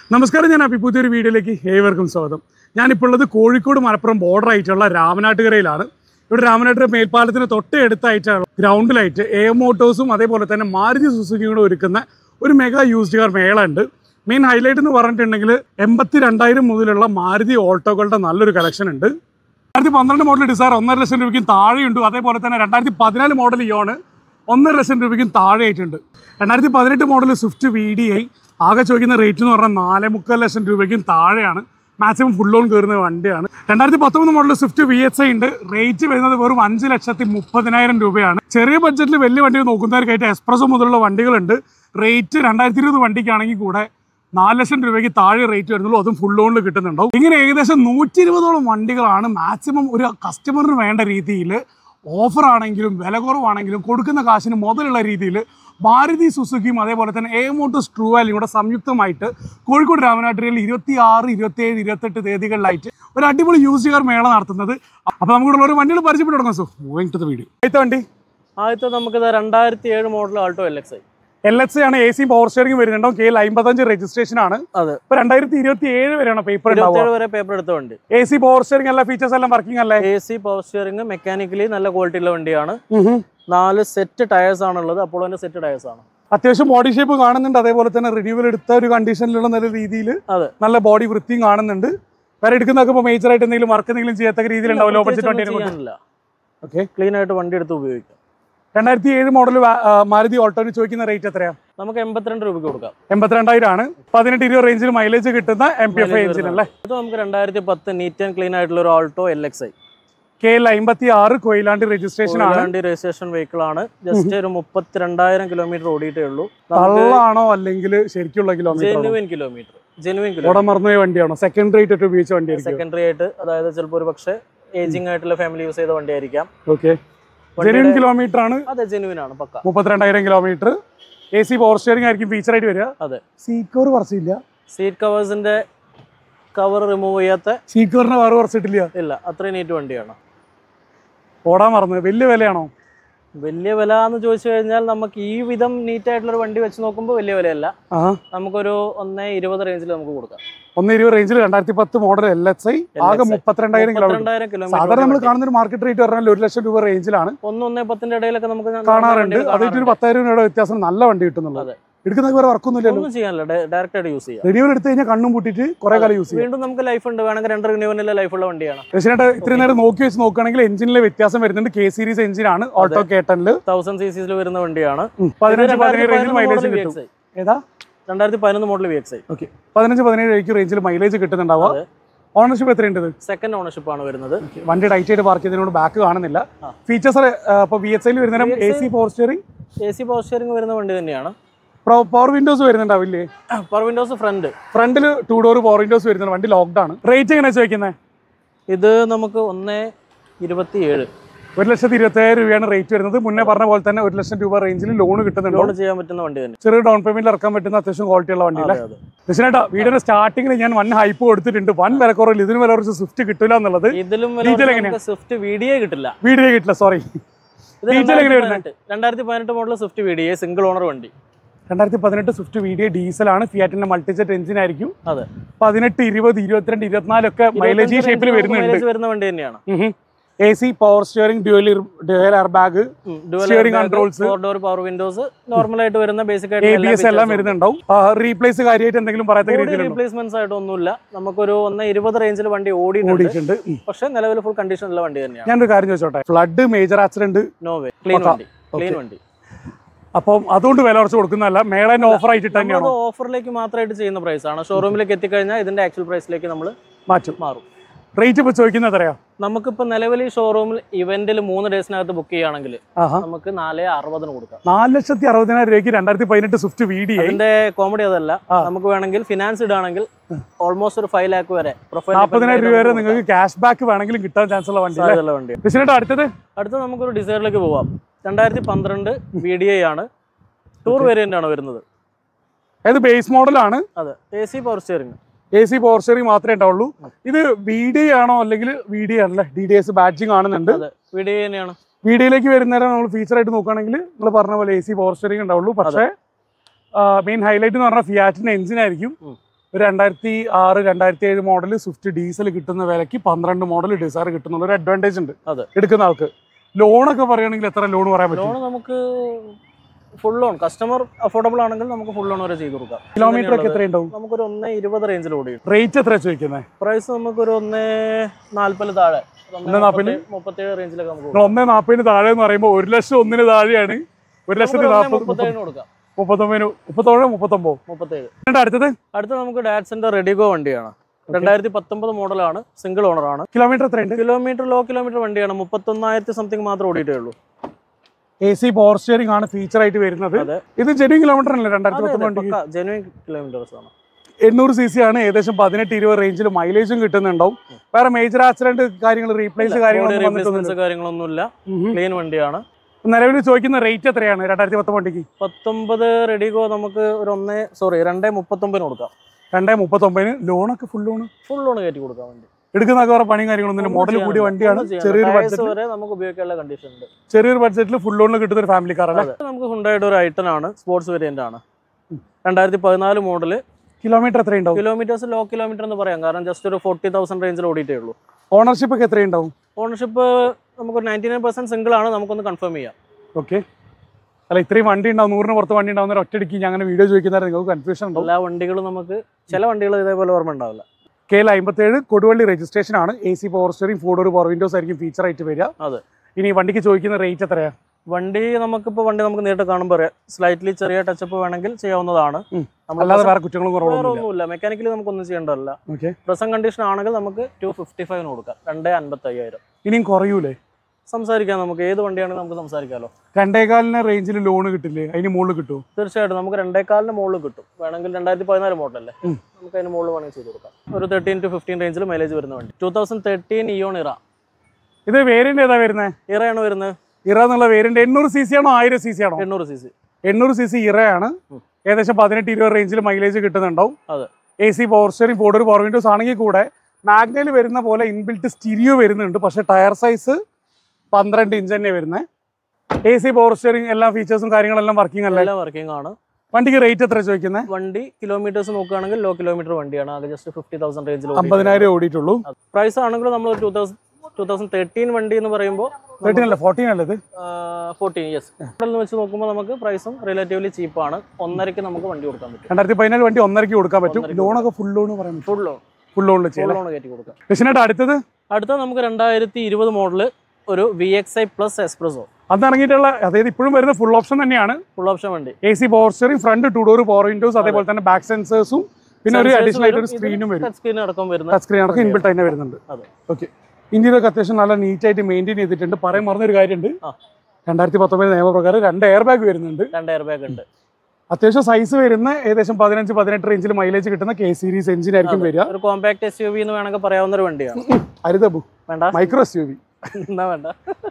നമസ്കാരം ഞാൻ അപ്പി പുതിയൊരു വീഡിയോയിലേക്ക് ഏവർക്കും സ്വാഗതം ഞാനിപ്പോൾ ഉള്ളത് കോഴിക്കോട് മലപ്പുറം ബോർഡർ ആയിട്ടുള്ള രാമനാട്ടുകരയിലാണ് ഇവിടെ രാമനാട്ടുകര മേൽപ്പാലത്തിന് തൊട്ട് അടുത്തായിട്ടുള്ള ഗ്രൗണ്ടിലായിട്ട് എ മോട്ടോഴ്സും അതേപോലെ തന്നെ മാരുതി സുസുക്കിയും കൂടെ ഒരുക്കുന്ന ഒരു മെഗാ യൂസ്ഡ് കാർ മേള ഉണ്ട് മെയിൻ ഹൈലൈറ്റ് എന്ന് പറഞ്ഞിട്ടുണ്ടെങ്കിൽ എൺപത്തി രണ്ടായിരം മുതലുള്ള മാരുതി ഓട്ടോകളുടെ നല്ലൊരു കളക്ഷൻ ഉണ്ട് രണ്ടായിരത്തി പന്ത്രണ്ട് മോഡൽ ഡിസയർ ഒന്നര ലക്ഷം രൂപയ്ക്കും താഴെയുണ്ട് അതേപോലെ തന്നെ രണ്ടായിരത്തി പതിനാല് മോഡൽ ഇയോണ് ഒന്നര ലക്ഷം രൂപയ്ക്കും താഴെയായിട്ടുണ്ട് രണ്ടായിരത്തി പതിനെട്ട് model Swift V D I ആകെ ചോദിക്കുന്ന റേറ്റ് എന്ന് പറഞ്ഞാൽ നാല് മുക്കാൽ ലക്ഷം രൂപയ്ക്കും താഴെയാണ് മാക്സിമം ഫുൾ ലോൺ കയറുന്ന വണ്ടിയാണ് രണ്ടായിരത്തി പത്തൊമ്പത് model Swift V H I ഉണ്ട് റേറ്റ് വരുന്നത് വെറും അഞ്ച് ലക്ഷത്തി മുപ്പതിനായിരം രൂപയാണ് ചെറിയ ബഡ്ജറ്റിൽ വലിയ വണ്ടി നോക്കുന്നവർക്കായിട്ട് എക്സ്പ്രസോ മുതലുള്ള വണ്ടികളുണ്ട് റേറ്റ് രണ്ടായിരത്തി ഇരുപത് വണ്ടിക്കാണെങ്കിൽ കൂടെ നാല് ലക്ഷം രൂപയ്ക്ക് താഴെ റേറ്റ് വരുന്നുള്ളൂ അതും ഫുൾ ലോണിൽ കിട്ടുന്നുണ്ടാവും ഇങ്ങനെ ഏകദേശം നൂറ്റി ഇരുപതോളം വണ്ടികളാണ് മാക്സിമം ഒരു കസ്റ്റമറിന് വേണ്ട രീതിയിൽ ഓഫർ ആണെങ്കിലും വില കുറവാണെങ്കിലും കൊടുക്കുന്ന കാശിന് മുതലുള്ള രീതിയിൽ മാരുതി സുസുക്കിയും അതേപോലെ തന്നെ എ മോട്ടോസ് ട്രൂ വാലിയും കൂടെ സംയുക്തമായിട്ട് കോഴിക്കോട് രാമനാട്ടുകയിൽ ഇരുപത്തി ആറ് ഇരുപത്തിയേഴ് ഇരുപത്തെട്ട് തീയതികളിലായിട്ട് ഒരു അടിപൊളി യൂസ് കാർ മേള നടത്തുന്നത് അപ്പോൾ നമുക്കുള്ള ഒരു വണ്ടികൾ പരിചയപ്പെട്ട് തുടങ്ങാം so moving to the video ആദ്യത്തെ വണ്ടി ആദ്യത്തെ നമുക്കിത് രണ്ടായിരത്തി ഏഴ് model Alto L X I L X ആണ് എ സി പവർ സ്റ്റിയറിംഗ് വരുന്നുണ്ടോ കെ എൽ അമ്പത്തഞ്ച് രജിസ്ട്രേഷൻ ആണ് അതെ ഇപ്പൊ രണ്ടായിരത്തി ഇരുപത്തി ഏഴ് വരെയാണ് പേപ്പർ ഉണ്ടാവുക ഇരുപത്തേഴ് വരെ പേപ്പർ എടുത്ത വണ്ടി എ സി പവർ സ്റ്റിയറിംഗ് എല്ലാ ഫീച്ചേഴ്സ് എല്ലാം വർക്കിംഗ് അല്ലേ A C power steering mechanically നല്ല ക്വാളിറ്റി ഉള്ള വണ്ടിയാണ് നാല് സെറ്റ് ടയേഴ്സ് ആണുള്ളത് അപ്പോളോന്റെ സെറ്റ് ടയേഴ്സ് ആണ് അത്യാവശ്യം ബോഡി ഷേപ്പ് കാണുന്നുണ്ട് അതേപോലെ തന്നെ റിന്യൂവൽ എടുത്ത ഒരു കണ്ടീഷനിലുള്ള നല്ല രീതിയിൽ അതെ. നല്ല ബോഡി വൃത്തിയും കാണുന്നുണ്ട് വേറെ എടുക്കുന്നതൊക്കെ ഇപ്പോൾ മേജർ ആയിട്ട് എന്തെങ്കിലും വർക്ക് എന്തെങ്കിലും ചെയ്യത്തക്ക രീതിയിൽ ഉണ്ടാവും ലോ ബഡ്ജറ്റ് വണ്ടി ചെയ്യാനില്ല ഓക്കെ ക്ലീൻ ആയിട്ട് വണ്ടി എടുത്ത് ഉപയോഗിക്കാം രണ്ടായിരത്തി ഏഴ് മോഡൽ മാരുതി ഓട്ടോന് ചോദിക്കുന്ന റേറ്റ് എത്രയാ നമുക്ക് എൺപത്തിരണ്ട് രൂപയ്ക്ക് കൊടുക്കാം എൺപത്തിരണ്ടായിരം ആണ് പതിനെട്ട് ഇരുപത് റേഞ്ചിൽ മൈലേജ് കിട്ടുന്ന M P F Mileage engine അല്ലേ ഇത് നമുക്ക് രണ്ടായിരത്തി പത്ത് നീറ്റ് ആൻഡ് ക്ലീൻ ആയിട്ടുള്ള ഒരു Alto L X I K L അമ്പത്തി ആറ് കൊയിലാണ്ടി രജിസ്ട്രേഷൻ ആണ് വണ്ടി രജിസ്ട്രേഷൻ വെഹിക്കിൾ ആണ് ജസ്റ്റ് ഒരു മുപ്പത്തിരണ്ടായിരം കിലോമീറ്റർ ഓടിയിട്ടേ ഉള്ളൂ തള്ളാണോ അല്ലെങ്കിൽ ശരിക്കുള്ള kilometre genuine kilometre genuine kilometre ഓടാൻ മറന്നുപോയ വണ്ടിയാണോ സെക്കൻഡ് റേറ്റ് ആയിട്ട് ഉപയോഗിച്ച വണ്ടിയായിരിക്കും സെക്കൻഡറി ആയിട്ട് അതായത് ചിലപ്പോൾ ഒരു പക്ഷേ ഏജിങ് ആയിട്ടുള്ള ഫാമിലി യൂസ് ചെയ്ത വണ്ടി ആയിരിക്കാം ഓക്കെ ജെന്യൂൻ കിലോമീറ്റർ ആണ് അതെ ജെനുവിൻ ആണ് പക്ക മുപ്പത്തിരണ്ടായിരം kilometre A C power steering ആയിരിക്കും ഫീച്ചർ ആയിട്ട് വരിക അതെ സീറ്റ് കവർ കുറച്ചില്ല സീറ്റ് കവേഴ്സിന്റെ കവർ റിമൂവ് ചെയ്യാത്ത സീറ്റ് കവറിന് വേറെ കുറച്ചിട്ടില്ല ഇല്ല അത്രയും നീറ്റ് വണ്ടിയാണ് ഓടാൻ മറന്ന് വലിയ വിലയാണോ വലിയ വില എന്ന് ചോദിച്ചു കഴിഞ്ഞാൽ നമുക്ക് ഈ വിധം നീറ്റ് ആയിട്ടുള്ള ഒരു വണ്ടി വെച്ച് നോക്കുമ്പോൾ വലിയ വിലയല്ല ആ നമുക്കൊരു ഒന്നേ ഇരുപത് റേഞ്ചിൽ നമുക്ക് കൊടുക്കാം ഒന്ന് ഇരുപത് റേഞ്ചിൽ രണ്ടായിരത്തി പത്ത് മോഡൽ എൽ എക്സ് ഐ ആകെ LXi. മുപ്പത്തിരണ്ടായിരം കിലോമീറ്റർ മുപ്പത്തിരണ്ടായിരം സാധാരണ നമ്മൾ കിലോമീറ്റർ കാണുന്ന ഒരു മാർക്കറ്റ് റേറ്റ് പറഞ്ഞാൽ ഒരു ലക്ഷം രൂപ റേഞ്ചിലാണ് ഒന്ന് ഒന്നേ പത്തിന്റെ ഇടയിലൊക്കെ നമുക്ക് നല്ല കാണാറുണ്ട് വണ്ടികൾ അതായിട്ട് ഒരു കാണാറുണ്ട്. പത്തായിരം രൂപയുടെ വ്യത്യാസം നല്ല വണ്ടി കിട്ടുന്നുള്ളത് അതെ. എടുക്കുന്ന വേറെ വർക്കൊന്നുമില്ലല്ലോ ഒന്നും ചെയ്യാനില്ല ഡയറക്റ്റ് ആയിട്ട് യൂസ് ചെയ്യാം റിന്യൂവൽ എടുത്തു കഴിഞ്ഞാൽ കണ്ണും പൂട്ടിയിട്ട് കുറെ കാലം യൂസ് ചെയ്യാം വീണ്ടും നമുക്ക് ലൈഫ് ഉണ്ട് വേണമെങ്കിൽ രണ്ട് റിന്യൂവലിലെ ലൈഫുള്ള വണ്ടിയാണ് തീർച്ചയായിട്ടും ഇത്രയും നേരം നോക്കി വെച്ച് നോക്കുകയാണെങ്കിൽ എഞ്ചിനിലെ വ്യത്യാസം വരുന്നുണ്ട് കെ സീരീസ് എഞ്ചിനാണ് ഓട്ടോ കേട്ടനിൽ തൗസൻഡ് സി സിയിൽ വരുന്ന വണ്ടിയാണ് പതിനഞ്ച് പതിനേഴ് റേഞ്ചിൽ മൈലേജ് കിട്ടും ഏതാ രണ്ടായിരത്തി പതിനൊന്ന് model V X I okay പതിനഞ്ച് പതിനേഴ് ആയിരിക്കും റേഞ്ചിൽ മൈലേജ് കിട്ടുന്നുണ്ടാവുക അതെ. ഓണർഷിപ്പ് എത്രയുണ്ട് ഇത്? സെക്കൻഡ് ഓണർഷിപ്പ് ആണ് വരുന്നത് വണ്ടി ടൈറ്റ് ആയിട്ട് പാർക്ക് ചെയ്തതിനോട് ബാക്ക് കാണുന്നില്ല ആ. ഫീച്ചേഴ്സ് ഇപ്പോൾ വി എച്ച് ഐയിൽ വരുന്നേരം A C power steering A C power steering വരുന്ന വണ്ടി തന്നെയാണ് പവർ വിൻഡോസ് വരുന്നുണ്ടാവില്ലേ പവർ വിൻഡോസ് ഫ്രണ്ട് ഫ്രണ്ടിൽ ടൂ ഡോർ പവർ വിൻഡോസ് വരുന്നുണ്ട് വണ്ടി ലോക്ക്ഡ് ആണ് റേറ്റ് എങ്ങനെയാ ചോദിക്കുന്നത് ഇത് നമുക്ക് ഒന്ന് ഇരുപത്തി ഏഴ് ഒരു ലക്ഷത്തി ഇരുപത്തായിരം രൂപയാണ് റേറ്റ് വരുന്നത് മുന്നേ പറഞ്ഞ പോലെ തന്നെ ഒരു ലക്ഷം രൂപ റേഞ്ചിൽ ലോൺ കിട്ടുന്നുണ്ട് ലോൺ ചെയ്യാൻ പറ്റുന്ന വണ്ടി തന്നെ ചെറിയ ഡൗൺ പേയ്മെന്റ് ഇറക്കാൻ പറ്റുന്ന അത്യാവശ്യം ക്വാളിറ്റി ഉള്ള വണ്ടിയില്ല അതെ അതെ കൃഷ്ണേട്ടാ വീടിന്റെ സ്റ്റാർട്ടിങ്ങിൽ ഞാൻ വൺ ഹൈപ്പ് കൊടുത്തിട്ടുണ്ട് വൻ വില കുറവില്ല ഇതിന് വില കുറച്ച് സ്വിഫ്റ്റ് കിട്ടില്ല എന്നുള്ളത് ഇതിലും Detail വില നമുക്ക് സ്വിഫ്റ്റ് വീഡിയോ കിട്ടില്ല വീഡിയോ കിട്ടില്ല സോറി ഇത് Detail എങ്ങനെയാ രണ്ടായിരത്തി പതിനെട്ട് രണ്ടായിരത്തി പതിനെട്ട് model Swift video single owner വണ്ടി രണ്ടായിരത്തി പതിനെട്ട് സ്വിഫ്റ്റ് വീഡിയോ ഡീസലാണ് ഫിയാറ്റിന്റെ മൾട്ടിജെറ്റ് എഞ്ചിൻ ആയിരിക്കും അതെ പതിനെട്ട് ഇരുപത് ഇരുപത്തിരണ്ട് ഇരുപത്തിനാലൊക്കെ മൈലേജ് ഈ ഷേപ്പിൽ വരുന്നുണ്ട് മൈലേജ് വരുന്ന വണ്ടി തന്നെയാണ് A C power steering dual dual air airbag Steering controls. Four door power windows normal ആയിട്ട് വരുന്ന ബേസിക് എ ബി എസ് എല്ലാം വരുന്നുണ്ടാവും റീപ്ലേസ് കാര്യമായിട്ട് എന്തെങ്കിലും പറയത്ത രീതിയിലുണ്ടോ റീപ്ലേസ്മെന്റ്സ് ആയിട്ടൊന്നുമില്ല നമുക്കൊരു ഒന്ന് ഇരുപത് റേഞ്ചിൽ വണ്ടി ഓടിയിട്ടുണ്ട് ഓടിയിട്ടുണ്ട് ഉം. പക്ഷെ നിലവിൽ ഫുൾ കണ്ടീഷൻ ഉള്ള വണ്ടി തന്നെയാണ് ഞാനൊരു കാര്യം ചോദിച്ചോട്ടെ flood major accident no way clean പക്കാ. വണ്ടി ക്ലീൻ വണ്ടി അപ്പം അതുകൊണ്ട് വില കുറച്ച് കൊടുക്കുന്നതല്ല മേളന്റെ ഓഫർ ആയിട്ട് നമ്മളത് തന്നെയാണോ ഓഫറിലേക്ക് മാത്രമായിട്ട് ചെയ്യുന്ന പ്രൈസ് ആണ് ഷോറൂമിലേക്ക് എത്തിക്കഴിഞ്ഞാൽ ഇതിന്റെ ആക്ച്വൽ പ്രൈസിലേക്ക് നമ്മൾ മാറ്റും മാറും റേറ്റ് ഇപ്പൊ ചോദിക്കുന്നത് എത്രയാ നമുക്കിപ്പോ നിലവിൽ ഈ ഷോറൂമിൽ ഇവന്റിൽ മൂന്ന് ഡേയ്സിനകത്ത് ബുക്ക് ചെയ്യുകയാണെങ്കിൽ ആഹാ നമുക്ക് നാല് അറുപതിന് കൊടുക്കാം നാല് ലക്ഷത്തി അറുപതിനായിരം രൂപയ്ക്ക് രണ്ടായിരത്തി പതിനെട്ട് സ്വിഫ്റ്റ് വി ഡി ഐ അതിന്റെ കോമഡി അതല്ല ആ. നമുക്ക് വേണമെങ്കിൽ ഫിനാൻസ് ഇടുകയാണെങ്കിൽ ഓൾമോസ്റ്റ് ഒരു ഫൈവ് ലാക്ക് വരെ പ്രൊഫൈൽ നാൽപ്പതിനായിരം രൂപ വരെ നിങ്ങൾക്ക് ക്യാഷ് ബാക്ക് വേണമെങ്കിലും കിട്ടാൻ ചാൻസ് ഉള്ള വണ്ടി അല്ലേ വണ്ടി കൃഷ്ണേട്ടാ അടുത്തത് അടുത്ത നമുക്കൊരു ഡിസൈറിലേക്ക് പോവാം രണ്ടായിരത്തി പന്ത്രണ്ട് വി ഡി ഐ ആണ് ടൂർ വേരിയന്റ് ആണ് വരുന്നത് ഇത് ബേസ് മോഡലാണ് അതെ A C power steering A C power steering മാത്രമേ ഉണ്ടാവുള്ളൂ ഇത് വി ഡി ആണോ അല്ലെങ്കിൽ വി ഡി ആണല്ലേ ഡി ഡി എസ് ബാഡ്ജിങ് കാണുന്നുണ്ട് അതെ വി ഡി ഐ തന്നെയാണ് വീഡിയോയിലേക്ക് വരുന്നേരം നമ്മൾ ഫീച്ചർ ആയിട്ട് നോക്കുകയാണെങ്കിൽ നിങ്ങൾ പറഞ്ഞ പോലെ എ സി പവർ സ്റ്റിയറിംഗ് ഉണ്ടാവുള്ളൂ പക്ഷേ മെയിൻ ഹൈലൈറ്റ് എന്ന് പറഞ്ഞാൽ ഫിയാറ്റിന്റെ എഞ്ചിൻ ആയിരിക്കും ഉം. ഒരു രണ്ടായിരത്തി ആറ് രണ്ടായിരത്തി ഏഴ് മോഡൽ സ്വിഫ്റ്റ് ഡീസൽ കിട്ടുന്ന വിലക്ക് പന്ത്രണ്ട് മോഡൽ ഡിസയർ കിട്ടുന്ന ഒരു അഡ്വാൻറ്റേജ് ഉണ്ട് അതെ. എടുക്കുന്ന ആൾക്ക് ലോണൊക്കെ പറയുകയാണെങ്കിൽ എത്ര ലോൺ പറയാൻ പറ്റും ലോൺ നമുക്ക് ഫുൾ ലോൺ കസ്റ്റമർ അഫോർഡബിൾ ആണെങ്കിൽ നമുക്ക് ഫുൾ ലോൺ വരെ ചെയ്ത് കൊടുക്കാം കിലോമീറ്റർ ഒക്കെ എത്രയുണ്ടാവും നമുക്കൊരു ഒന്ന് ഇരുപത് റേഞ്ചിൽ ഓടി റേറ്റ് എത്ര ചോദിക്കുന്നത് പ്രൈസ് നമുക്കൊരു ഒന്ന് നാല്പത് താഴെ ഒരു ഒന്ന് ഒന്ന് നാല്പതിന്? മുപ്പത്തി- മുപ്പത്തേഴ് റേഞ്ചിലൊക്കെ നമുക്ക് നിങ്ങൾ ഒന്നേ നാൽപ്പതിന് താഴെ എന്ന് പറയുമ്പോൾ ഒരു ലക്ഷം ഒന്നിന് താഴെയാണ് ഒരു ലക്ഷത്തി നമുക്കൊരു ഒന്ന് നാൽപ്പത് മുപ്പത്തേഴിന് കൊടുക്കാം മുപ്പത്തൊമ്പതിന് മുപ്പത്തോഴ് മുപ്പത്തൊമ്പത് മുപ്പത്തേഴ് എന്നിട്ട് അടുത്തത് അടുത്ത നമുക്ക് ഡാറ്റ്സിന്റെ റെഡിഗോ വണ്ടിയാണ് രണ്ടായിരത്തി പത്തൊമ്പത് മോഡലാണ് സിംഗിൾ ഓണർ ആണ് കിലോമീറ്റർ എത്രയുണ്ട് കിലോമീറ്റർ ലോ കിലോമീറ്റർ വണ്ടിയാണ് മുപ്പത്തൊന്നായിരത്തി സംതിങ് മാത്രം ഓടിയിട്ടേ ഉള്ളൂ എ സി പവർ സ്റ്റിയറിംഗ് ആണ് ഫീച്ചർ ആയിട്ട് വരുന്നത് അതെ. ഇത് ജെന്യൂൻ കിലോമീറ്റർ അല്ലേ രണ്ടായിരത്തി പത്തൊമ്പത് വണ്ടിക്ക് ജെനുവൻ കിലോമീറ്റേഴ്സ് ആണ് എണ്ണൂറ് സി സി ആണ് ഏകദേശം പതിനെട്ട് ഇരുപത് റേഞ്ചിൽ മൈലേജും കിട്ടുന്നുണ്ടാവും വേറെ മേജർ ആക്സിഡന്റ് കാര്യങ്ങൾ റീപ്ലേസ് കാര്യങ്ങളൊന്നും വന്നിട്ടൊന്നുമില്ല റീപ്ലേസ്മെന്റ്സ് കാര്യങ്ങളൊന്നുമില്ല ഉം. ക്ലീൻ വണ്ടിയാണ് നിലവിൽ ചോദിക്കുന്ന റേറ്റ് എത്രയാണ് രണ്ടായിരത്തി പത്തൊമ്പത് വണ്ടിക്ക് പത്തൊമ്പത് റെഡിഗോ നമുക്ക് ഒരു ഒന്ന് സോറി രണ്ടേ മുപ്പത്തൊമ്പതിന് കൊടുക്കാം രണ്ടേ മുപ്പത്തൊമ്പതിന് ലോണൊക്കെ ഫുൾ ലോൺ ഫുൾ ലോൺ കയറ്റി കൊടുക്കാം വണ്ടി എടുക്കുന്നൊക്കെ വേറെ പണിയും കാര്യങ്ങളൊന്നും മോഡൽ കൂടിയ വണ്ടിയാണ് ചെറിയൊരു ടയർസ് ബഡ്ജറ്റ് വരെ നമുക്ക് ഉപയോഗിക്കാനുള്ള കണ്ടീഷൻ ഉണ്ട് ചെറിയൊരു ബഡ്ജറ്റിൽ ഫുൾ ലോണിൽ കിട്ടുന്ന ഒരു ഫാമിലി കാർ അല്ലേ അതെ. നമുക്ക് ഹുണ്ടായിട്ട് ഒരു ഐട്ടൺ ആണ് സ്പോർട്സ് വേരിയന്റ് ആണ് രണ്ടായിരത്തി പതിനാല് മോഡല് കിലോമീറ്റർ എത്രയുണ്ടാവും കിലോമീറ്റേഴ്സ് ലോ കിലോമീറ്റർ എന്ന് പറയാം കാരണം ജസ്റ്റ് ഒരു ഫോർട്ടി തൗസൻഡ് റേഞ്ചിൽ ഓടിയിട്ടേ ഉള്ളൂ ഓണർഷിപ്പ് ഒക്കെ എത്രയുണ്ടാവും ഓണർഷിപ്പ് നമുക്ക് നയൻറ്റി നയൻ പെർസെന്റ് സിംഗിൾ ആണ് നമുക്കൊന്ന് കൺഫേം ചെയ്യാം ഓക്കെ അല്ല ഇത്രയും വണ്ടി ഉണ്ടാവും നൂറിന് പുറത്ത് വണ്ടി ഉണ്ടാവുന്ന ഒറ്റടിക്ക് ഞാൻ അങ്ങനെ വീഡിയോ ചോദിക്കുന്നവരെ നിങ്ങൾക്ക് കൺഫ്യൂഷൻ ഉണ്ടാവും എല്ലാ വണ്ടികളും നമുക്ക് ചില വണ്ടികൾ ഇതേപോലെ ഓർമ്മ ഉണ്ടാവില്ല കെ എൽ അമ്പത്തേഴ് കൊടുവള്ളി രജിസ്ട്രേഷൻ ആണ് A C power steering four door power windows ആയിരിക്കും ഫീച്ചർ ആയിട്ട് വരിക അതെ. ഇനി വണ്ടിക്ക് ചോദിക്കുന്ന റേറ്റ് എത്രയാ വണ്ടി നമുക്കിപ്പോൾ വണ്ടി നമുക്ക് നേരിട്ട് കാണുമ്പോൾ അറിയാം സ്ലൈറ്റ്ലി ചെറിയ ടച്ചപ്പ് വേണമെങ്കിൽ ചെയ്യാവുന്നതാണ് ഉം. നമ്മൾ അല്ലാതെ വേറെ കുറ്റങ്ങളും വേറെ കുറവൊന്നുമില്ല ഒന്നുമില്ല മെക്കാനിക്കലി നമുക്കൊന്നും ചെയ്യേണ്ടതല്ല ഓക്കെ പ്രസന്റ് കണ്ടീഷൻ ആണെങ്കിൽ നമുക്ക് ടു ഫിഫ്റ്റി ഫൈവിന് കൊടുക്കാം രണ്ടേ അൻപത്തി അയ്യായിരം ഇനിയും കുറയൂലേ സംസാരിക്കാം നമുക്ക് ഏത് വണ്ടിയാണെങ്കിൽ നമുക്ക് സംസാരിക്കാമല്ലോ രണ്ടേകാലിന് റേഞ്ചിൽ ലോൺ കിട്ടില്ലേ അതിന് മുകളിൽ കിട്ടുമോ തീർച്ചയായിട്ടും നമുക്ക് രണ്ടേക്കാലിന് മുകളിൽ കിട്ടും വേണമെങ്കിൽ രണ്ടായിരത്തി പതിനാല് മോഡലല്ലേ ഉം. നമുക്ക് അതിന് മുകളിൽ വേണമെങ്കിൽ ചെയ്ത് കൊടുക്കാം ഒരു തേർട്ടീൻ ടു ഫിഫ്റ്റീൻ റേഞ്ചിൽ മൈലേജ് വരുന്ന വണ്ടി ടൂ തൗസൻഡ് തേർട്ടീൻ ഇയോൺ ഇറ ഇത് വേരിയന്റ് ഏതാ വരുന്നത് ഇറയാണ് വരുന്നത് ഇറ എന്നുള്ള വേരിയന്റ് എണ്ണൂറ് സി സി ആണോ ആയിരം സി സി ആണോ എണ്ണൂറ് സി സി എണ്ണൂറ് സി സി ഇറയാണ് ഉം. ഏകദേശം പതിനെട്ട് ഇരുപത് റേഞ്ചിൽ മൈലേജ് കിട്ടുന്നുണ്ടാവും അതെ. A C power steering four door power windows ആണെങ്കിൽ കൂടെ മാഗ്നയിൽ വരുന്ന പോലെ ഇൻബിൽറ്റ് സ്റ്റീരിയോ വരുന്നുണ്ട് പക്ഷേ ടയർ സൈസ് പന്ത്രണ്ട് ഇഞ്ച് തന്നെ വരുന്നത് എ സി പവർ സ്റ്റിയറിംഗ് എല്ലാ ഫീച്ചേഴ്സും കാര്യങ്ങളെല്ലാം വർക്കിംഗ് അല്ലേ എല്ലാം വർക്കിംഗ് ആണ് വണ്ടിക്ക് റേറ്റ് എത്ര ചോദിക്കുന്നത് വണ്ടി കിലോമീറ്റേഴ്സ് നോക്കുകയാണെങ്കിൽ ലോ കിലോമീറ്റർ വണ്ടിയാണ് ആകെ ജസ്റ്റ് ഫിഫ്റ്റി തൗസൻഡ് റേഞ്ചിൽ അമ്പതിനായിരം ഓടിയിട്ടുള്ളൂ പ്രൈസ് ആണെങ്കിലും നമ്മൾ two thousand two thousand thirteen വണ്ടി എന്ന് പറയുമ്പോൾ തേർട്ടീൻ അല്ല ഫോർട്ടീൻ അല്ലേ ഇത് ഫോർട്ടീൻ ഇയേഴ്സ് മോഡൽ വെച്ച് നോക്കുമ്പോൾ നമുക്ക് പ്രൈസും റിലേറ്റീവ്ലി ചീപ്പാണ് ഒന്നരയ്ക്ക് നമുക്ക് വണ്ടി കൊടുക്കാൻ പറ്റും രണ്ടായിരത്തി പതിനാല് വണ്ടി ഒന്നരക്ക് കൊടുക്കാൻ പറ്റും ഒന്നരയ്ക്ക് ലോണൊക്കെ ഫുൾ ലോൺ പറയാൻ പറ്റും ഫുൾ ലോൺ ഫുൾ ലോണിൽ ഫുൾ ചെയ്യാം ലോൺ കയറ്റി കൊടുക്കാം കൃഷ്ണനായിട്ട് അടുത്തത് അടുത്ത നമുക്ക് രണ്ടായിരത്തി ഇരുപത് മോഡല് ഒരു V X I plus S-Presso അന്ന് ഇറങ്ങിയിട്ടുള്ള അതായത് ഇപ്പോഴും വരുന്ന ഫുൾ ഓപ്ഷൻ തന്നെയാണ് ഫുൾ ഓപ്ഷൻ വണ്ടി A C power steering front two door power windows അതേപോലെ തന്നെ ബാക്ക് സെൻസേഴ്സും പിന്നെ ഒരു Sensors അഡീഷണൽ ആയിട്ട് ഒരു വരും, സ്ക്രീനും വരും ടച്ച് സ്ക്രീൻ അടക്കം വരുന്ന ടച്ച് സ്ക്രീൻ അടക്കം ഇൻബിൾട്ട് തന്നെ വരുന്നുണ്ട് അതെ. ഓക്കെ ഇന്ത്യയിലൊക്കെ അത്യാവശ്യം നല്ല നീറ്റ് ആയിട്ട് മെയിൻറ്റെയിൻ ചെയ്തിട്ടുണ്ട് പറയാൻ മറന്നൊരു കാര്യമുണ്ട് ആ. രണ്ടായിരത്തി പത്തൊമ്പത് നിയമപ്രകാരം രണ്ട് എയർ ബാഗ് വരുന്നുണ്ട് രണ്ട് എയർ ബാഗ് ഉണ്ട് അത്യാവശ്യം സൈസ് വരുന്ന ഏകദേശം പതിനഞ്ച് പതിനെട്ട് റേഞ്ചിൽ മൈലേജ് കിട്ടുന്ന കെ സീരീസ് എഞ്ചിൻ ആയിരിക്കും വരിക ഒരു കോമ്പാക്ട് എസ് യു വി എന്ന് വേണമെങ്കിൽ പറയാവുന്ന ഒരു വണ്ടിയാണ് അരുതബു വേണ്ട മൈക്രോ എസ് യു വി എന്നാ വേണ്ട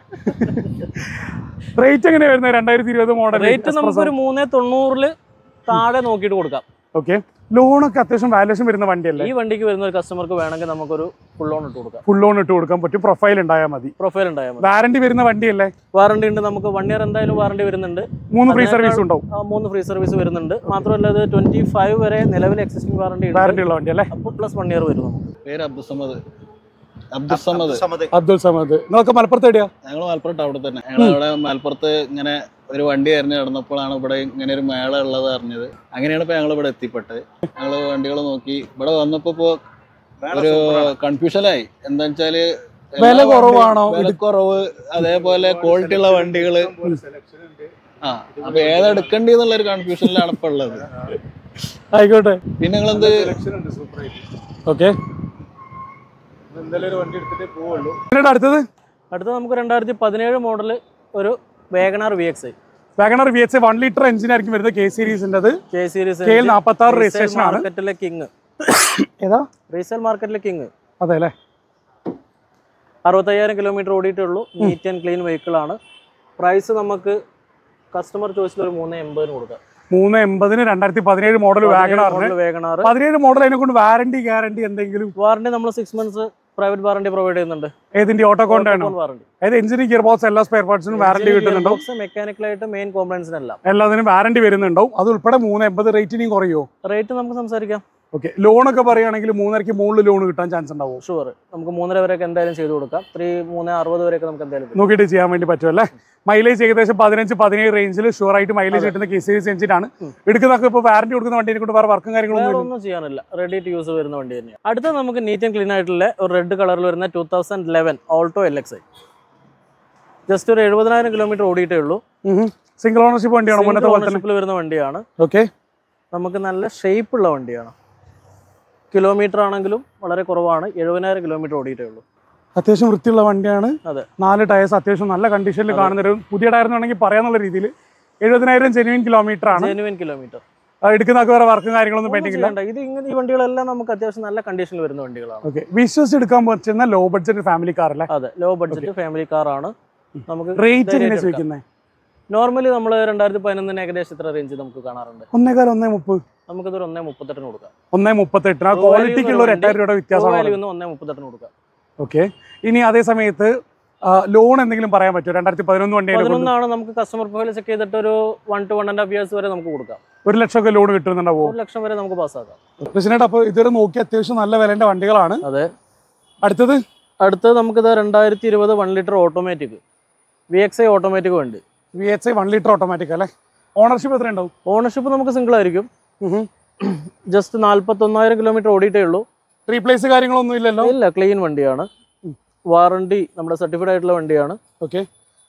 റേറ്റ് എങ്ങനെയാ വരുന്നത് രണ്ടായിരത്തി ഇരുപത് മോഡൽ റേറ്റ് നമുക്കൊരു മൂന്ന് തൊണ്ണൂറില് താഴെ നോക്കിയിട്ട് കൊടുക്കാം ഓക്കെ ലോണൊക്കെ അത്യാവശ്യം വാല്യൂഷൻ വരുന്ന വണ്ടിയല്ലേ ഈ വണ്ടിക്ക് വരുന്ന ഒരു കസ്റ്റമർക്ക് വേണമെങ്കിൽ നമുക്കൊരു ഫുൾ ലോൺ ഇട്ട് കൊടുക്കാം ഫുൾ ലോൺ ഇട്ട് കൊടുക്കാൻ പറ്റും പ്രൊഫൈൽ ഉണ്ടായാൽ മതി പ്രൊഫൈൽ ഉണ്ടായാൽ മതി വാറണ്ടി വരുന്ന വണ്ടിയല്ലേ വാറണ്ടി ഉണ്ട് നമുക്ക് വൺ ഇയർ എന്തായാലും വാറണ്ടി വരുന്നുണ്ട് മൂന്ന് ഫ്രീ അതിനേക്കാൾ- സർവീസ് ഉണ്ടാവും ആ, മൂന്ന് ഫ്രീ സർവീസ് വരുന്നുണ്ട് മാത്രമല്ല ഇത് ട്വന്റി ഫൈവ് വരെ നിലവിൽ എക്സിസ്റ്റിംഗ് വാറണ്ടി ഉണ്ട് വാറണ്ടി ഉള്ള വണ്ടി അല്ലേ അപ്പോൾ പ്ലസ് വൺ ഇയർ വരും നമുക്ക് പേര് അബ്ദുസമദ് അബ്ദുസമദ് അബ്ദുൽ സമദ് നിങ്ങളൊക്കെ മലപ്പുറത്ത് എവിടെയാ ഞങ്ങൾ മലപ്പുറത്ത് അവിടെ തന്നെ ഞങ്ങൾ ഇവിടെ മലപ്പുറത്ത് ഇങ്ങനെ ഒരു വണ്ടി എറിഞ്ഞ് കിടന്നപ്പോഴാണ് ഇവിടെ ഇങ്ങനെ ഒരു മേള ഉള്ളത് അറിഞ്ഞത് അങ്ങനെയാണ് ഇപ്പൊ ഞങ്ങൾ ഇവിടെ എത്തിപ്പെട്ടത് ഞങ്ങൾ വണ്ടികൾ നോക്കി ഇവിടെ വന്നപ്പോ ഇപ്പോ ഒരു കൺഫ്യൂഷനായി എന്താ വെച്ചാല് എല്ലാ വില വണ്ടി- കുറവാണോ? വില കുറവ് അതേപോലെ ക്വാളിറ്റി ഉള്ള വണ്ടികള് ആ അപ്പൊ ഏതെടുക്കണ്ടി എന്നുള്ള ഒരു കൺഫ്യൂഷനിലാണ് ഇപ്പൊ ഉള്ളത് ആയിക്കോട്ടെ പിന്നെ നിങ്ങൾ എന്ത് ഓക്കെ എന്നിട്ട് അടുത്തത് അടുത്ത നമുക്ക് രണ്ടായിരത്തി പതിനേഴ് മോഡൽ ഒരു WagonR V X I WagonR V H one litre engine ആയിരിക്കും വരുന്നത് കെ സീരീസിന്റെ കെ സീരീസ് കെ എൽ നാൽപ്പത്തി ആറ് രജിസ്ട്രേഷൻ ആണ് മാർക്കറ്റിലെ കിങ് ഏതാ റീസെയിൽ മാർക്കറ്റിലെ കിങ് അതെ അല്ലേ അറുപത്തയ്യായിരം കിലോമീറ്റർ ഓടിയിട്ടുള്ളൂ നീറ്റ് ആൻഡ് ക്ലീൻ വെഹിക്കിൾ ആണ് പ്രൈസ് നമുക്ക് കസ്റ്റമർ ചോയ്സിൽ ഒരു മൂന്ന് എൺപതിന് കൊടുക്കാം മൂന്ന് എൺപതിന് രണ്ടായിരത്തി പതിനേഴ് മോഡൽ വാഗണറിന് വേഗനാർ പതിനേഴ് മോഡൽ അതിനെ കൊണ്ട് വാറണ്ടി ഗ്യാരണ്ടി എന്തെങ്കിലും വാറണ്ടി നമ്മൾ six months private warranty provide ചെയ്യുന്നുണ്ട് ഏതിന്റെ ഓട്ടോകോണ്ട് ആണോ വാറണ്ടി അതായത് എഞ്ചിന് ഗിയർ ബോക്സ് എല്ലാ സ്പെയർ പാർട്സിനും വാറണ്ടി കിട്ടുന്നുണ്ടാവും മെക്കാനിക്കലായിട്ട് മെയിൻ കോംപ്ലൈൻസിനെല്ലാം എല്ലാത്തിനും വാറണ്ടി വരുന്നുണ്ടാവും അത് ഉൾപ്പെടെ മൂന്ന് എൺപത് റേറ്റിനും കുറയോ റേറ്റ് നമുക്ക് സംസാരിക്കാം ഓക്കെ ലോണൊക്കെ പറയുകയാണെങ്കിൽ മൂന്നരയ്ക്ക് മുകളിൽ ലോൺ കിട്ടാൻ ചാൻസ് ഉണ്ടാവും ഷുവർ നമുക്ക് മൂന്നര വരെയൊക്കെ എന്തായാലും ചെയ്ത് കൊടുക്കാം ത്രീ മൂന്ന് അറുപത് വരെയൊക്കെ നമുക്ക് എന്തായാലും കിട്ടും. നോക്കിയിട്ട് ചെയ്യാൻ വേണ്ടി പറ്റുമല്ലേ മൈലേജ് ഏകദേശം പതിനഞ്ച് പതിനേഴ് റേഞ്ചിൽ ഷുവർ ആയിട്ട് മൈലേജ് അതെ. കിട്ടുന്ന കെ സീരീസ് എഞ്ചിനാണ് ഉം. എടുക്കുന്നതൊക്കെ ഇപ്പോൾ വാറന്റി കൊടുക്കുന്ന വണ്ടിയെ കൊണ്ട് വേറെ വർക്കും കാര്യങ്ങളൊന്നും വേറെ ഇല്ല ഒന്നും ചെയ്യാനില്ല റെഡി ടു യൂസ് വരുന്ന വണ്ടി തന്നെയാണ് അടുത്ത നമുക്ക് നീറ്റ് ആൻഡ് ക്ലീൻ ആയിട്ടുള്ള ഒരു റെഡ് കളറിൽ വരുന്ന two thousand eleven Alto L X I just ഒരു എഴുപതിനായിരം കിലോമീറ്റർ ഓടിയിട്ടേ ഉള്ളൂ സിംഗിൾ ഓണർഷിപ്പ് വണ്ടിയാണോ മുന്നത്തെ പോലെ തന്നെ ഓണർഷിപ്പിൽ വരുന്ന വണ്ടിയാണ് ഓക്കെ നമുക്ക് നല്ല ഷേപ്പ് ഉള്ള വണ്ടിയാണ് കിലോമീറ്റർ ആണെങ്കിലും വളരെ കുറവാണ് എഴുപതിനായിരം കിലോമീറ്റർ ഓടിയിട്ടേ ഉള്ളൂ അത്യാവശ്യം വൃത്തിയുള്ള വണ്ടിയാണ് അതെ. നാല് ടയേഴ്സ് അത്യാവശ്യം നല്ല കണ്ടീഷനിൽ അതെ. കാണുന്ന ഒരു പുതിയ ടയർ എന്നാണെങ്കിൽ പറയാന്നുള്ള രീതിയിൽ എഴുപതിനായിരം ജെനുവിൻ കിലോമീറ്റർ ആണ് ജെനുവിൻ കിലോമീറ്റർ ആ, എടുക്കുന്നതൊക്കെ വേറെ വർക്കും കാര്യങ്ങളൊന്നും പെൻഡിങ് ഇല്ല ഇത് ഇങ്ങനെ ഈ വണ്ടികളെല്ലാം നമുക്ക് അത്യാവശ്യം നല്ല കണ്ടീഷനിൽ വരുന്ന വണ്ടികളാണ് ഓക്കെ വിശ്വസിച്ച് എടുക്കാൻ പറ്റുന്ന ലോ ബഡ്ജറ്റ് ഫാമിലി കാർ അല്ലേ അതെ ലോ ബഡ്ജറ്റ് ഫാമിലി കാർ ആണ് നമുക്ക് റേറ്റ് എങ്ങനെ ധൈര്യമായിട്ട് ചോദിക്കുന്നത് നോർമലി നമ്മൾ രണ്ടായിരത്തി പതിനൊന്നിന് ഏകദേശം ഇത്ര റേഞ്ച് നമുക്ക് കാണാറുണ്ട് ഒന്നേകാൽ ഒന്നേ മുപ്പത് നമുക്കിതൊരു ഒന്നേ മുപ്പത്തെട്ടിന് കൊടുക്കാം ഒന്നേ മുപ്പത്തെട്ടിന് ആ True value ക്വാളിറ്റിക്കുള്ള ഒരു വണ്ടി, എട്ടായിരം രൂപയുടെ വ്യത്യാസമാണ് വാല്യൂന്ന് ഒന്നേ മുപ്പത്തെട്ടിന് കൊടുക്കാം ഓക്കെ ഇനി അതേ സമയത്ത് ലോൺ എന്തെങ്കിലും പറയാൻ പറ്റുമോ രണ്ടായിരത്തി പതിനൊന്ന് വണ്ടിയുടെ പതിനൊന്നാണ് നമുക്ക് കസ്റ്റമർ പ്രൊഫൈൽ ചെക്ക് ചെയ്തിട്ട് ഒരു one two one and half years വരെ നമുക്ക് കൊടുക്കാം ഒരു ലക്ഷം ഒക്കെ ലോൺ കിട്ടുന്നുണ്ടാവോ ഒരു ലക്ഷം വരെ നമുക്ക് പാസ്സാക്കാം കൃഷ്ണേട്ട് അപ്പോൾ ഇതുവരെ നോക്കി അത്യാവശ്യം നല്ല വിലന്റെ വണ്ടികളാണ് അതെ അടുത്തത് അടുത്തത് നമുക്കിത് രണ്ടായിരത്തി ഇരുപത് one litre automatic V X I automatic വണ്ടി V H I one litre automatic അല്ലേ ഓണർഷിപ്പ് എത്ര ഉണ്ടാവും ഓണർഷിപ്പ് നമുക്ക് സിംഗിൾ ആയിരിക്കും ജസ്റ്റ് നാല്പത്തൊന്നായിരം കിലോമീറ്റർ ഓടിയിട്ടേ ഉള്ളൂ റീപ്ലേസ് കാര്യങ്ങളൊന്നും ഇല്ലല്ലോ ഇല്ല ക്ലീൻ വണ്ടിയാണ് ഉം. വാറണ്ടി നമ്മുടെ സർട്ടിഫൈഡ് ആയിട്ടുള്ള വണ്ടിയാണ് ഓക്കെ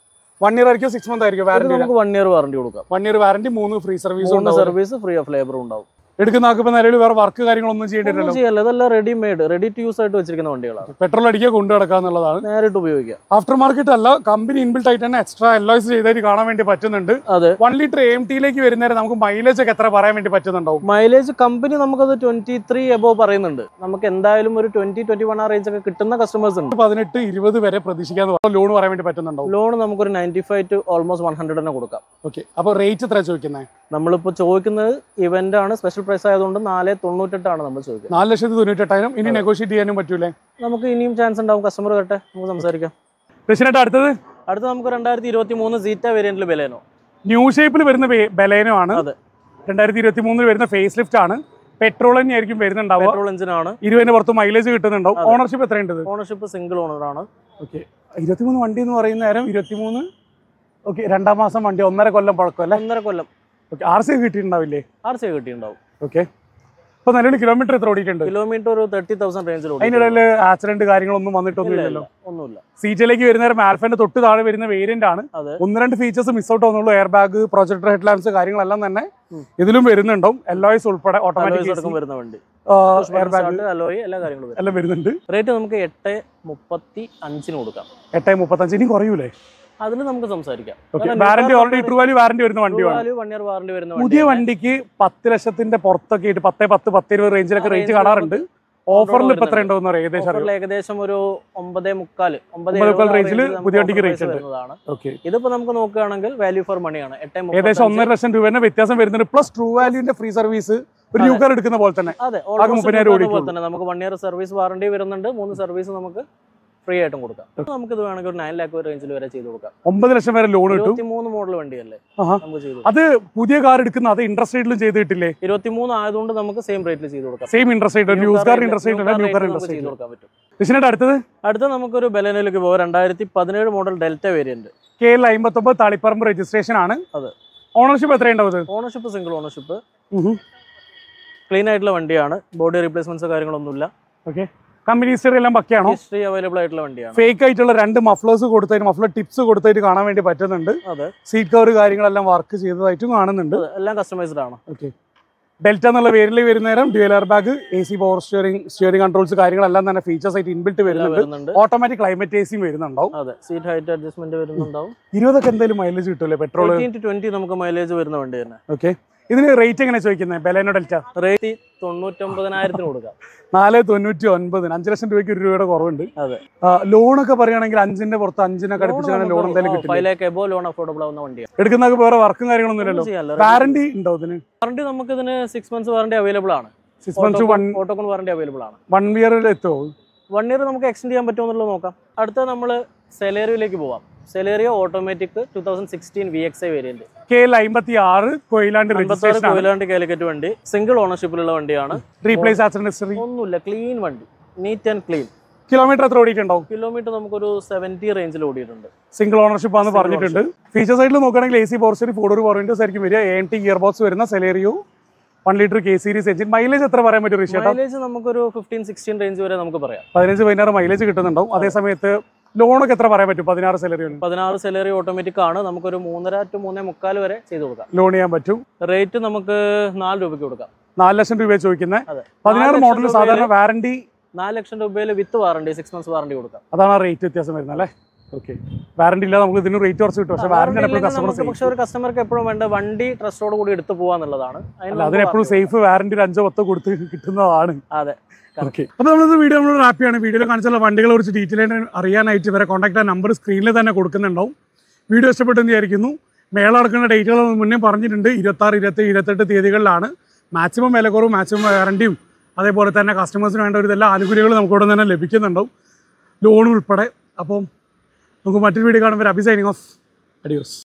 വൺ ഇയർ ആയിരിക്കും സിക്സ് മന്ത് ആയിരിക്കും ഇത് വാറണ്ടി നമുക്ക് വൺ ഇയർ വാറണ്ടി കൊടുക്കാം വൺ ഇയർ വാറണ്ടി മൂന്ന് ഫ്രീ സർവീസ് മൂന്ന് ഉണ്ടാവും സർവീസ് ഫ്രീ ഓഫ് ലേബർ ഉണ്ടാവും എടുക്കുന്ന ആൾക്ക് ഇപ്പൊ നിലവിൽ വേറെ വർക്ക് കാര്യങ്ങളൊന്നും ഒന്നും ചെയ്യേണ്ടില്ലല്ലോ ചെയ്യല്ല ഇതെല്ലാം ready made ready to use ആയിട്ട് വെച്ചിരിക്കുന്ന വണ്ടികളാണ് പെട്രോൾ അടിക്കുക കൊണ്ടു നടക്കുക എന്നുള്ളതാണ് നേരിട്ട് ഉപയോഗിക്കാം ആഫ്റ്റർ മാർക്കറ്റ് അല്ല കമ്പനി ഇൻബിൽട്ട് ആയിട്ട് തന്നെ എക്സ്ട്രാ എല്ലോയ്സ് ചെയ്തായിട്ട് കാണാൻ വേണ്ടി പറ്റുന്നുണ്ട് അതെ വൺ ലിറ്റർ എം ടിയിലേക്ക് വരുന്നേരം നമുക്ക് മൈലേജ് ഒക്കെ എത്ര പറയാൻ വേണ്ടി പറ്റുന്നുണ്ടാവും മൈലേജ് കമ്പനി നമുക്കത് ട്വന്റി ത്രീ എബോ പറയുന്നുണ്ട് നമുക്ക് എന്തായാലും ഒരു ട്വന്റി ട്വന്റി വൺ ആ റേഞ്ച് ഒക്കെ കിട്ടുന്ന കസ്റ്റമേഴ്സ് ഉണ്ട് പതിനെട്ട് ഇരുപത് വരെ പ്രതീക്ഷിക്കാന്ന് ലോൺ പറയാൻ വേണ്ടി പറ്റുന്നുണ്ടാവും ലോൺ നമുക്കൊരു ninety five to almost one hundred തന്നെ കൊടുക്കാം ഓക്കെ അപ്പോൾ റേറ്റ് എത്ര ചോദിക്കുന്നത് നമ്മളിപ്പോൾ ചോദിക്കുന്നത് ഇവന്റ് ആണ് സ്പെഷ്യൽ പ്രൈസ് ആയതുകൊണ്ട് നാല് തൊണ്ണൂറ്റെട്ടാണ് നമ്മൾ ചോദിക്കുന്നത് നാല് ലക്ഷത്തി തൊണ്ണൂറ്റെട്ടായിരം ഇനി നെഗോഷിയേറ്റ് ചെയ്യാനും പറ്റൂലേ നമുക്ക് ഇനിയും ചാൻസ് ഉണ്ടാവും കസ്റ്റമർ വരട്ടെ നമുക്ക് സംസാരിക്കാം കൃഷ്ണേട്ട് അടുത്തത് അടുത്ത നമുക്ക് രണ്ടായിരത്തി ഇരുപത്തി മൂന്ന് സീറ്റ വേരിയന്റിൽ ബലേനോ ന്യൂ ഷേപ്പിൽ വരുന്ന ബെ- ബലേനോ ആണ് അതെ. രണ്ടായിരത്തി ഇരുപത്തി മൂന്നിൽ വരുന്ന ഫേസ് ലിഫ്റ്റ് ആണ് പെട്രോൾ തന്നെ ആയിരിക്കും വരുന്നുണ്ടാവുക പെട്രോൾ എഞ്ചിൻ ആണ് ഇരുപതിന് പുറത്ത് മൈലേജ് കിട്ടുന്നുണ്ടാവും അതെ. ഓണർഷിപ്പ് എത്രയുണ്ട് ഓണർഷിപ്പ് സിംഗിൾ ഓണർ ആണ് ഓക്കെ ഇരുപത്തിമൂന്ന് വണ്ടി എന്ന് പറയുന്ന നേരം ഇരുപത്തിമൂന്ന് ഓക്കെ രണ്ടാം മാസം വണ്ടി ഒന്നര കൊല്ലം പഴക്കം അല്ലേ ഒന്നര കൊല്ലം ഓക്കെ ആർ സി കിട്ടിയിട്ടുണ്ടാവില്ലേ ആർ സി കിട്ടിയിട്ടുണ്ടാവും ഓക്കെ ഇപ്പൊ നിലവിൽ കിലോമീറ്റർ എത്ര ഓടിയിട്ടുണ്ട് കിലോമീറ്റർ ഒരു തേർട്ടി തൗസൻഡ് റേഞ്ചിൽ അതിനിടയിൽ ആക്സിഡന്റ് കാര്യങ്ങളൊന്നും വന്നിട്ടൊന്നും ഇല്ലല്ലോ ഒന്നുമില്ല സീറ്റിലേക്ക് വരുന്ന നേരം ആൽഫന്റെ തൊട്ട് താഴെ വരുന്ന വേരിയന്റ് ആണ് അതെ ഒന്ന് രണ്ട് ഫീച്ചേഴ്സ് മിസ് ഔട്ട് ആവുന്നുള്ളൂ air bag projector head lamps കാര്യങ്ങളെല്ലാം തന്നെ ഉം. ഇതിലും വരുന്നുണ്ടാവും എല്ലോയ്സ് ഉൾപ്പെടെ അലോയ്സ് ഓട്ടോമാറ്റിക് അടക്കം വരുന്ന വണ്ടി എയർ ബാഗ് അലോയ് എല്ലാ കാര്യങ്ങളും വരും എല്ലാം വരുന്നുണ്ട് റേറ്റ് നമുക്ക് എട്ട് മുപ്പത്തി അഞ്ചിന് കൊടുക്കാം എട്ടേ മുപ്പത്തഞ്ച് ഇനി കുറയൂലേ അതിന് നമുക്ക് സംസാരിക്കാം ഓക്കെ കാരണം warranty new car already true value warranty വരുന്ന വണ്ടിയാണ് വൺ ഇയർ വാറണ്ടി വരുന്ന പുതിയ വണ്ടിയാണ്. വണ്ടിക്ക് പത്ത് ലക്ഷത്തിന്റെ പുറത്തൊക്കെ ആയിട്ട് പത്തേ പത്ത് പത്ത് ഇരുപത് റേഞ്ചിലൊക്കെ ആ റേറ്റ് range കാണാറുണ്ട് ഓഫറിൽ ഇപ്പൊ എത്ര വരുന്നുണ്ട്. ഉണ്ടോന്ന് അറിയാം ഏകദേശം ഓഫറിൽ അറിയാം ഏകദേശം ഒരു ഒമ്പതേ മുക്കാല് ഒമ്പത് ഒമ്പതേ മുക്കാൽ എഴുപത് ആ range ല് range ല് പുതിയ നമുക്ക് വണ്ടിക്ക് offer rate price ഉണ്ട്. വരുന്നതാണ് ഓക്കെ ഇതിപ്പോ നമുക്ക് നോക്കുകയാണെങ്കിൽ വാല്യൂ ഫോർ മണിയാണ് എട്ടേ ഏകദേശം മുപ്പത്തഞ്ച്. ഒന്നര ലക്ഷം രൂപേന്റെ വ്യത്യാസം വരുന്നുണ്ട് പ്ലസ് ട്രൂ വാല്യൂന്റെ ഫ്രീ സർവീസ് ഒരു ന്യൂ കാർ എടുക്കുന്ന പോലെ തന്നെ അതെ ആകെ almost മുപ്പതിനായിരം ഇതുപോലെ ഓടിക്കുള്ളൂ. തന്നെ നമുക്ക് വൺ ഇയർ സർവീസ് വാറണ്ടി വരുന്നുണ്ട് മൂന്ന് സർവീസ് നമുക്ക് ഫ്രീ ആയിട്ടും കൊടുക്കാം നമുക്ക് ഇത് വേണമെങ്കിൽ ഒരു നയൻ ലാക്ക് റേഞ്ചിൽ വരെ ചെയ്ത് കൊടുക്കാം ഒമ്പത് ലക്ഷം വരെ ലോൺ കിട്ടും ഇരുപത്തി മൂന്ന് മോഡൽ വണ്ടിയല്ലേ ആഹാ. നമുക്ക് ചെയ്തു അത് പുതിയ കാർ എടുക്കുന്ന അത് ഇൻട്രസ്റ്റ് റേറ്റിലും ചെയ്ത് കിട്ടില്ലേ ഇരുപത്തി മൂന്ന് ആയതുകൊണ്ട് നമുക്ക് സെയിം റേറ്റിൽ ചെയ്ത് കൊടുക്കാം same interest rate New news car car rate- interest new rate അല്ല car ന്യൂ കാർ rate നമുക്ക് ഇൻട്രസ്റ്റ് ചെയ്ത് റേറ്റ് കൊടുക്കാൻ പറ്റും കൃഷ്ണയുടെ അടുത്തത് അടുത്ത നമുക്കൊരു ബലനയിലേക്ക് പോകാം രണ്ടായിരത്തി പതിനേഴ് model Delta variant K L അമ്പത്തൊമ്പത് തളിപ്പറമ്പ് രജിസ്ട്രേഷൻ ആണ് അതെ. ഓണർഷിപ്പ് എത്രയുണ്ടാവും ഇത് ഓണർഷിപ്പ് സിംഗിൾ ഓണർഷിപ്പ് ഉഹും. ക്ലീൻ ആയിട്ടുള്ള വണ്ടിയാണ് ബോഡി റീപ്ലേസ്മെന്റ്സ് കാര്യങ്ങളൊന്നുമില്ല ഓക്കെ കമ്പനി ഹിസ്റ്ററി എല്ലാം പക്കയാണോ ഹിസ്റ്ററി അവൈലബിൾ ആയിട്ടുള്ള വണ്ടിയാണ് ഫേക്ക് ആയിട്ടുള്ള രണ്ട് മഫ്ലേഴ്സ് കൊടുത്തതിന് മഫ്ലർ ടിപ്സ് കൊടുത്തതിന് കാണാൻ വേണ്ടി പറ്റുന്നുണ്ട് അതെ സീറ്റ് കവർ കാര്യങ്ങളെല്ലാം വർക്ക് ചെയ്തതായിട്ടും കാണുന്നുണ്ട് അതെ, എല്ലാം കസ്റ്റമൈസ്ഡ് ആണ് ഓക്കെ ഡെൽറ്റ എന്നുള്ള പേരിൽ വരുന്ന നേരം dual air bag A C power steering steering controls കാര്യങ്ങളെല്ലാം തന്നെ ഫീച്ചേഴ്സ് ആയിട്ട് ഇൻബിൽട്ട് എല്ലാം വരുന്നുണ്ട് വരുന്നുണ്ട് ഓട്ടോമാറ്റിക് ക്ലൈമറ്റ് എ സിയും വരുന്നുണ്ടാവും അതെ സീറ്റ് ഹൈറ്റ് അഡ്ജസ്റ്റ്മെന്റ് വരുന്നുണ്ടാവും ഇരുപതൊക്കെ എന്തായാലും മൈലേജ് കിട്ടൂലേ പെട്രോൾ എയ്റ്റീൻ ടു ട്വന്റി നമുക്ക് മൈലേജ് വരുന്ന വണ്ടി തന്നെ ഓക്കെ ഇതിന് റേറ്റ് എങ്ങനെ ചോദിക്കുന്നത് ബെലേനോ ഡെൽറ്റ റേറ്റ് തൊണ്ണൂറ്റൊമ്പതിനായിരത്തിന് കൊടുക്കാം നാല് തൊണ്ണൂറ്റി ഒൻപതിന് അഞ്ച് ലക്ഷം രൂപയ്ക്ക് ഒരു രൂപയുടെ കുറവുണ്ട് അതെ. ലോണൊക്കെ പറയുകയാണെങ്കിൽ അഞ്ചിന്റെ പുറത്ത് അഞ്ചിനൊക്കെ അടുപ്പിച്ചാണ് ലോൺ എന്തായാലും ഫൈവ് കിട്ടില്ല ലാക്ക് എബോ ലോൺ അഫോർഡബിൾ ആവുന്ന വണ്ടിയാണ് എടുക്കുന്നതൊക്കെ വേറെ വർക്കും കാര്യങ്ങളൊന്നും ഇല്ലല്ലോ ഒന്നും ചെയ്യാനില്ല. വാറന്റി ഉണ്ടോ ഇതിന് വാറണ്ടി നമുക്ക് ഇതിന് സിക്സ് മന്ത്സ് വാറണ്ടി അവൈലബിൾ ആണ് സിക്സ് മന്ത്സ് വൺ ഓട്ടോകോൺ വാറണ്ടി അവൈലബിൾ ആണ് വൺ ഇയറിൽ എത്തുമോ വൺ ഇയർ നമുക്ക് എക്സ്റ്റെൻഡ് ചെയ്യാൻ പറ്റുമോ എന്നുള്ളത് നോക്കാം അടുത്ത നമ്മൾ സെലേറിയോയിലേക്ക് പോവാം Celerio automatic two thousand sixteen V X I variant K L അമ്പത്തി ആറ് കൊയിലാണ്ട് അമ്പത്താറ് രജിസ്ട്രേഷൻ കൊയിലാണ്ട് കാലിക്കറ്റ് വണ്ടി സിംഗിൾ ഓണർഷിപ്പിലുള്ള വണ്ടിയാണ് റീപ്ലേസ് ആക്സിഡന്റ് ഹിസ്റ്ററി ഒന്നുമില്ല ക്ലീൻ വണ്ടി നീറ്റ് ആൻഡ് ക്ലീൻ കിലോമീറ്റർ എത്ര ഓടിയിട്ടുണ്ടാവും കിലോമീറ്റർ നമുക്കൊരു സെവൻറ്റി റേഞ്ചിൽ ഓടിയിട്ടുണ്ട് സിംഗിൾ ഓണർഷിപ്പ് ആണെന്ന് Single പറഞ്ഞിട്ടുണ്ട് ഫീച്ചർ സൈഡിൽ നോക്കുകയാണെങ്കിൽ എ സി പോർച്ചറി ഫോർ ഡോർ പോറിൻറ്റോസ് ആയിരിക്കും വരിക A N T gear box വരുന്ന Celerio one litre K series engine mileage എത്ര പറയാൻ പറ്റും ഋഷിയേട്ടാ മൈലേജ് നമുക്കൊരു ഫിഫ്റ്റീൻ സിക്സ്റ്റീൻ റേഞ്ച് വരെ നമുക്ക് പറയാം പതിനഞ്ച് പതിനാറ് മൈലേജ് കിട്ടുന്നുണ്ടാവും അതേ സമയത്ത് ലോണൊക്കെ എത്ര പറയാൻ പറ്റും പതിനാറ് സെലറിയാണ് പതിനാറ് സെലറി ഓട്ടോമാറ്റിക് ആണ് നമുക്കൊരു മൂന്നര ടു മൂന്നേ മുക്കാൽ വരെ ചെയ്ത് കൊടുക്കാം ലോൺ ചെയ്യാൻ പറ്റും റേറ്റ് നമുക്ക് നാല് രൂപയ്ക്ക് കൊടുക്കാം നാല് ലക്ഷം രൂപ ചോദിക്കുന്നത് അതെ പതിനാറ് നാല് മോഡൽ ലക്ഷം സാധാരണ വാറണ്ടി നാല് ലക്ഷം രൂപയിൽ with warranty six months warranty കൊടുക്കാം അതാണ് ആ റേറ്റ് വ്യത്യാസം വരുന്നത് അല്ലേ ഓക്കെ വാറണ്ടി ഇല്ലാതെ നമുക്ക് ഇതിന് റേറ്റ് കുറച്ച് കിട്ടും പക്ഷേ വാറണ്ടി എപ്പോഴും കസ്റ്റമർ നമുക്ക് പക്ഷെ ഒരു കസ്റ്റമർക്ക് എപ്പോഴും വേണ്ട വണ്ടി ട്രസ്റ്റോട് കൂടി എടുത്തു പോവാന്നുള്ളതാണ് അതിന് അല്ല നമുക്ക് അതിനെപ്പോഴും warranty സേഫ് വാറണ്ടി ഒരു അഞ്ചോ പത്തോ കൊടുത്ത് കിട്ടുന്നതാണ് കൊടുക്കാം. അതെ ഓക്കെ അപ്പോൾ നമ്മളിത് വീഡിയോ നമ്മൾ ഹാപ്പിയാണ് വീഡിയോയിൽ കാണിച്ചുള്ള വണ്ടികളെ കുറിച്ച് ഡീറ്റെയിൽ ആയിട്ട് അറിയാനായിട്ട് ഇവരെ കോൺടാക്ട് നമ്പർ സ്ക്രീനിൽ തന്നെ കൊടുക്കുന്നുണ്ടാവും വീഡിയോ ഇഷ്ടപ്പെട്ടെന്ന് വിചാരിക്കുന്നു മേള നടക്കുന്ന ഡേറ്റുകൾ മുന്നേ പറഞ്ഞിട്ടുണ്ട് ഇരുപത്താറ് ഇരുപത്തി ഇരുപത്തെട്ട് തീയതികളിലാണ് മാക്സിമം വിലക്കുറവും മാക്സിമം വാറണ്ടിയും അതേപോലെ തന്നെ കസ്റ്റമേഴ്സിന് വേണ്ട ഒരു ഇതെല്ലാം ആനുകൂല്യങ്ങളും നമുക്ക് ഇവിടെ തന്നെ ലഭിക്കുന്നുണ്ടാവും ലോൺ ഉൾപ്പെടെ അപ്പം നമുക്ക് മറ്റൊരു വീഡിയോ കാണുമ്പോൾ അഭി സൈനിങ് ഓഫ് അഡിയോസ്